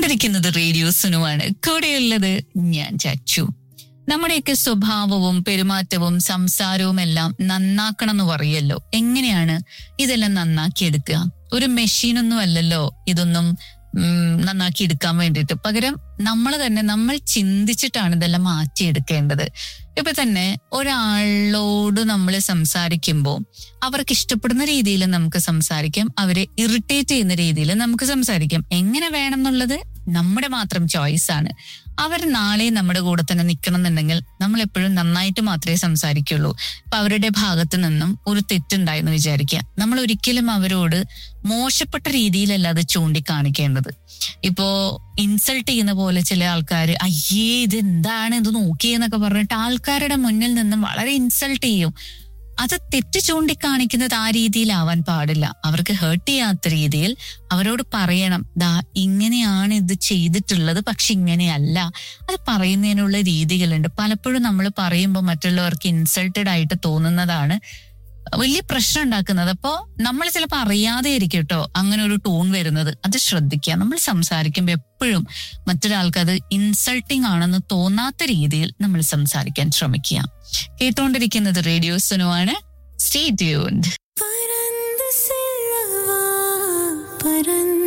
കേട്ടുകൊണ്ടിരിക്കുന്നത് റേഡിയോ സുനുവാണ് കൂടെയുള്ളത് ഞാൻ ചച്ചു നമ്മുടെയൊക്കെ സ്വഭാവവും പെരുമാറ്റവും സംസാരവും എല്ലാം നന്നാക്കണം എന്ന് പറയല്ലോ എങ്ങനെയാണ് ഇതെല്ലാം നന്നാക്കിയെടുക്കുക ഒരു മെഷീനൊന്നും അല്ലല്ലോ ഇതൊന്നും ഉം, നന്നാക്കി എടുക്കാൻ വേണ്ടിയിട്ട് പകരം നമ്മൾ തന്നെ നമ്മൾ ചിന്തിച്ചിട്ടാണ് ഇതെല്ലാം മാറ്റിയെടുക്കേണ്ടത് ഇപ്പൊ തന്നെ ഒരാളോട് നമ്മൾ സംസാരിക്കുമ്പോൾ അവർക്ക് ഇഷ്ടപ്പെടുന്ന രീതിയിൽ നമുക്ക് സംസാരിക്കാം അവരെ ഇറിറ്റേറ്റ് ചെയ്യുന്ന രീതിയിൽ നമുക്ക് സംസാരിക്കാം എങ്ങനെ വേണം എന്നുള്ളത് നമ്മുടെ മാത്രം ചോയ്സ് ആണ് അവർ നാളെ നമ്മുടെ കൂടെ തന്നെ നിൽക്കണം എന്നുണ്ടെങ്കിൽ നമ്മൾ എപ്പോഴും നന്നായിട്ട് മാത്രമേ സംസാരിക്കുള്ളൂ ഇപ്പൊ അവരുടെ ഭാഗത്ത് നിന്നും ഒരു തെറ്റുണ്ടായെന്ന് വിചാരിക്കുക നമ്മൾ ഒരിക്കലും അവരോട് മോശപ്പെട്ട രീതിയിലല്ല അത് ചൂണ്ടിക്കാണിക്കേണ്ടത് ഇപ്പോ ഇൻസൾട്ട് ചെയ്യുന്ന പോലെ ചില ആൾക്കാർ അയ്യേ ഇത് എന്താണ് ഇത് നോക്കിയെന്നൊക്കെ പറഞ്ഞിട്ട് ആൾക്കാരുടെ മുന്നിൽ നിന്നും വളരെ ഇൻസൾട്ട് ചെയ്യും അത് തെറ്റ് ചൂണ്ടിക്കാണിക്കുന്നത് ആ രീതിയിലാവാൻ പാടില്ല അവർക്ക് ഹേർട്ട് ചെയ്യാത്ത രീതിയിൽ അവരോട് പറയണം ദാ ഇങ്ങനെയാണ് ഇത് ചെയ്തിട്ടുള്ളത് പക്ഷെ ഇങ്ങനെയല്ല അത് പറയുന്നതിനുള്ള രീതികളുണ്ട് പലപ്പോഴും നമ്മൾ പറയുമ്പോൾ മറ്റുള്ളവർക്ക് ഇൻസൾട്ടഡ് ആയിട്ട് തോന്നുന്നതാണ് വലിയ പ്രശ്നം ഉണ്ടാക്കുന്നത് അപ്പോ നമ്മൾ ചിലപ്പോൾ അറിയാതെ ആയിരിക്കും കേട്ടോ അങ്ങനെ ഒരു ടോൺ വരുന്നത് അത് ശ്രദ്ധിക്കുക നമ്മൾ സംസാരിക്കുമ്പോൾ എപ്പോഴും മറ്റൊരാൾക്ക് അത് ഇൻസൾട്ടിങ് ആണെന്ന് തോന്നാത്ത രീതിയിൽ നമ്മൾ സംസാരിക്കാൻ ശ്രമിക്കുക കേട്ടുകൊണ്ടിരിക്കുന്നത് റേഡിയോ സുനുവാണ് സ്റ്റേ ട്യൂൺഡ് பறந்து செல்லவா பறந்து